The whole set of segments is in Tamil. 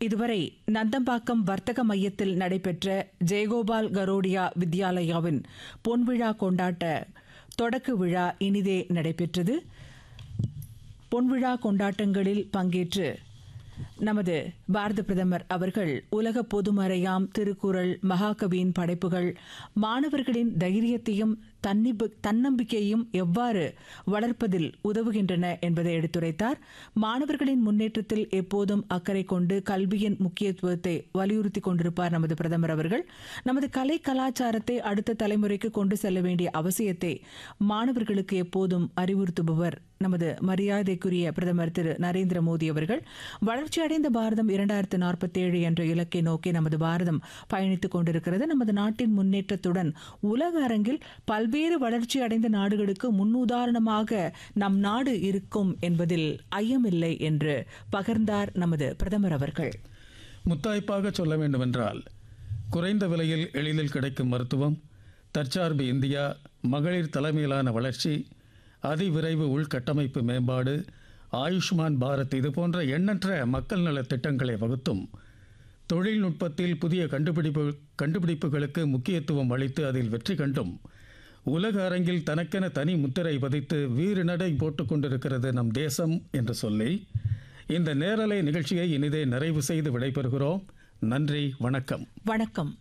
இதுவரை நந்தம்பாக்கம் வர்த்தக மையத்தில் நடைபெற்ற ஜெயகோபால் கரோடியா வித்யாலயாவின் பொன்விழா கொண்டாட்ட தொடக்க விழா இனிதே நடைபெற்றது பொன்விழா கொண்டாட்டங்களில் பங்கேற்று நமது பாரத பிரதமர் அவர்கள் உலக பொதுமறையாம் திருக்குறள் மகாகவியின் படைப்புகள் மாணவர்களின் தைரியத்தையும் தன்னிப்பு தன்னம்பிக்கையையும் எவ்வாறு வளர்ப்பதில் உதவுகின்றன என்பதை எடுத்துரைத்தார் மாணவர்களின் முன்னேற்றத்தில் எப்போதும் அக்கறை கொண்டு கல்வியின் முக்கியத்துவத்தை வலியுறுத்தி கொண்டிருப்பார் நமது பிரதமர் அவர்கள் நமது கலை கலாச்சாரத்தை அடுத்த தலைமுறைக்கு கொண்டு செல்ல வேண்டிய அவசியத்தை மாணவர்களுக்கு எப்போதும் அறிவுறுத்துபவர் நமது மரியாதைக்குரிய பிரதமர் திரு நரேந்திர மோடி அவர்கள் வளர்ச்சியடைந்த பாரதம் இரண்டாயிரத்து நாற்பத்தேழு என்ற இலக்கை நோக்கி நமது பாரதம் பயணித்துக் கொண்டிருக்கிறது நமது நாட்டின் முன்னேற்றத்துடன் உலக அரங்கில் பல்வேறு வளர்ச்சி அடைந்த நாடுகளுக்கு முன்னுதாரணமாக நம் நாடு இருக்கும் என்பதில் ஐயமில்லை என்று பகிர்ந்தார் நமது பிரதமர் அவர்கள் முத்தாய்ப்பாக சொல்ல வேண்டுமென்றால் குறைந்த விலையில் எளிதில் கிடைக்கும் மருத்துவம் தற்சார்பு இந்தியா மகளிர் தலைமையிலான வளர்ச்சி அதிவிரைவு உள்கட்டமைப்பு மேம்பாடு ஆயுஷ்மான் பாரத் இது போன்ற எண்ணற்ற மக்கள் நல திட்டங்களை வகுத்தும் தொழில்நுட்பத்தில் புதிய கண்டுபிடிப்பு கண்டுபிடிப்புகளுக்கு முக்கியத்துவம் அளித்து அதில் வெற்றி கண்டும் உலக அரங்கில் தனக்கென தனி முத்திரை பதித்து வீறு நடை போட்டுக் கொண்டிருக்கிறது நம் தேசம் என்று சொல்லி இந்த நேரலை நிகழ்ச்சியை இனிதே நிறைவு செய்து விடைபெறுகிறோம் நன்றி வணக்கம் வணக்கம்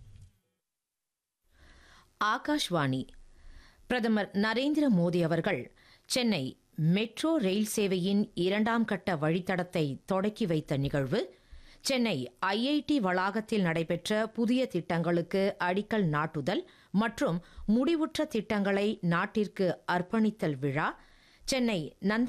ஆகாஷ்வாணி பிரதமர் நரேந்திர மோடி அவர்கள் சென்னை மெட்ரோ ரயில் சேவையின் இரண்டாம் கட்ட வழித்தடத்தை தொடக்கி வைத்த நிகழ்வு சென்னை ஐஐடி வளாகத்தில் நடைபெற்ற புதிய திட்டங்களுக்கு அடிக்கல் நாட்டுதல் மற்றும் முடிவுற்ற திட்டங்களை நாட்டிற்கு அர்ப்பணித்தல் விழா சென்னை நந்த